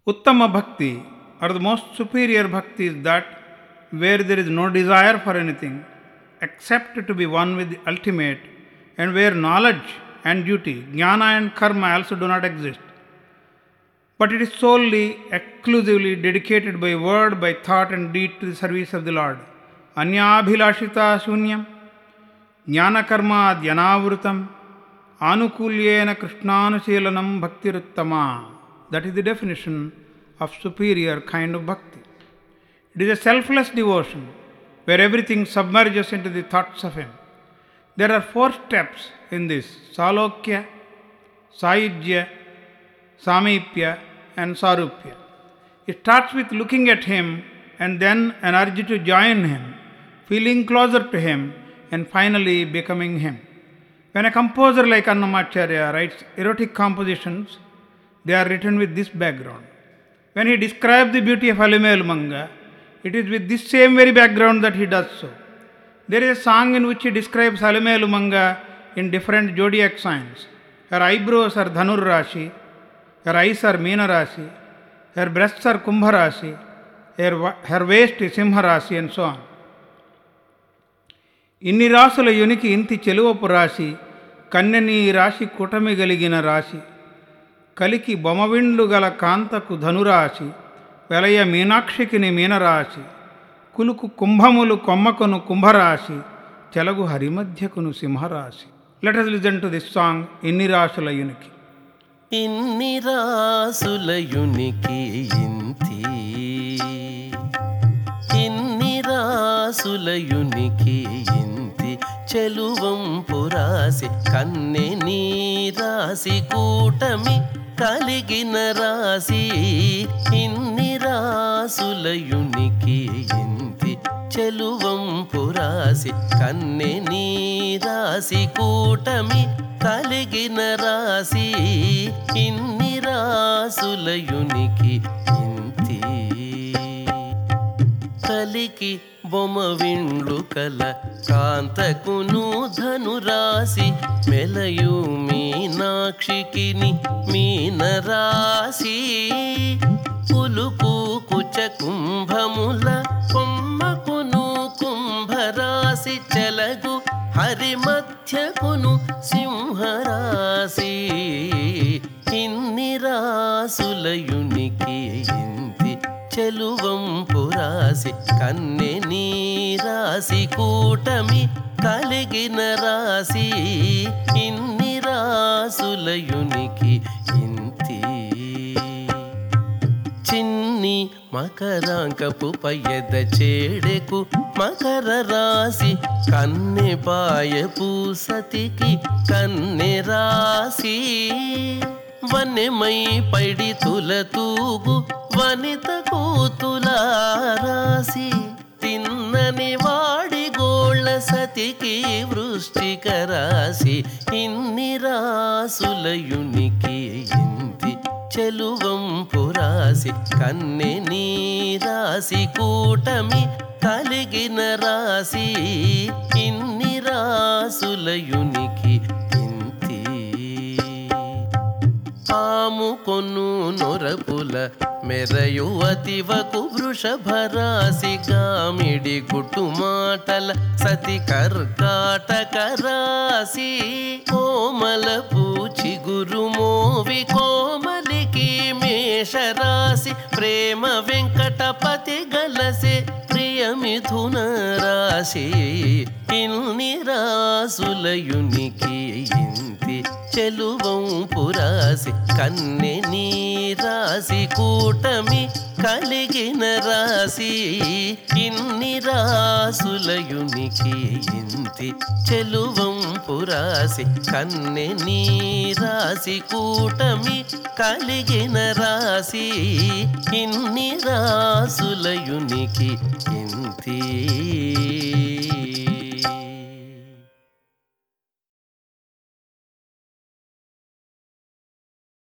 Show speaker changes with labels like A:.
A: Uttama bhakti or the most superior bhakti is that where there is no desire for anything except to be one with the ultimate and where knowledge and duty, jnana and karma also do not exist. But it is solely, exclusively dedicated by word, by thought and deed to the service of the Lord. Anyabhilashita shunyam, jnana karma dhyanavrutam, anukulyena krishnanushelanam bhaktiruttama. That is the definition of superior kind of bhakti. It is a selfless devotion where everything submerges into the thoughts of Him. There are four steps in this Salokya, Saidya, Samipya, and Sarupya. It starts with looking at Him and then an urge to join Him, feeling closer to Him, and finally becoming Him. When a composer like Annamacharya writes erotic compositions, they are written with this background. When he describes the beauty of Alimel Manga, it is with this same very background that he does so. There is a song in which he describes Alimelu Manga in different zodiac signs. Her eyebrows are Dhanur Rashi, her eyes are Meena Rashi, her breasts are Kumbha Rashi, her, wa- her waist is Simha Rashi, and so on. ఇన్ని రాసుల యునికి ఇంతి చెలువపు రాశి కన్నెని రాశి కుటమి గలిగిన రాశి కలికి బొమవిండ్లు గల కాంతకు ధనురాశి వెలయ మీనాక్షికిని మీనరాశి కులుకు కుంభములు కొమ్మకును కుంభరాశి చెలగు హరిమధ్యకును సింహరాశి let us listen to this song ఎన్ని రాశుల యునికి
B: ఇన్ని రాసులయునికి ఇంతి ఇన్ని రాసులయునికి ఇంతి చెలువంపు రాసి కన్నె నీ రాసి కూటమి కలిగిన రాసి ఇన్ని రాసులయునికి ఇంతి చెలువంపు రాసి కన్నె నీ రాసి కూటమి కలిగిన రాసి ఇన్ని రాసులయునికి ఇంతి కలికి బొమ్మ విండ్లు కల కాంతకును ధనురాసి మెలయు మీనాక్షికిని మీన రాసి పులుకు కుచ కుంభముల కొమ్మకును కుంభరాశి చెలగు హరి మధ్యకును సింహరాశి ఇన్ని రాసులయునికి ఇంతి చెలువంపు రాసి కన్నె నీ రాసి కూటమి కలిగిన రాసి ఇన్ని రాసులయునికి ఇంతి చిన్ని మకరాంకపు పయ్యద చేడెకు మకర రాసి కన్నె పాయపు సతికి కన్నె రాసి వనెమై పడి తుల తూగు వనిత కూతుల రాసి తిన్నని వాడి గోళ్ళ సతికి వృష్టిక రాసి ఇన్ని రాసులయునికి ఇంతి చెలువంపు రాసి కన్నె నీ రాసి కూటమి కలిగిన రాసి ఇన్ని రాసులయునికి ఇంతి ఆము కొను నొరపుల మెరయువతివకు వృషభరాశి గామిడి గుట్టు మాటల సతి కర్కాటక రాశి కోమల పూచి గురు మోవి కోమలికి మేషరాశి ప్రేమ వెంకటపతి గలసే ప్రియ మిథున రాశి ఇన్ని రాసులయునికి ఇంతి చెలువంపు రాసి కన్నె నీ రాసి కూటమి కలిగిన రాసి ఇన్ని రాసులయునికి ఇంతి చెలువంపు రాసి కన్నె నీ రాసి కూటమి కలిగిన రాసి ఇన్ని రాసులయునికి ఇంతి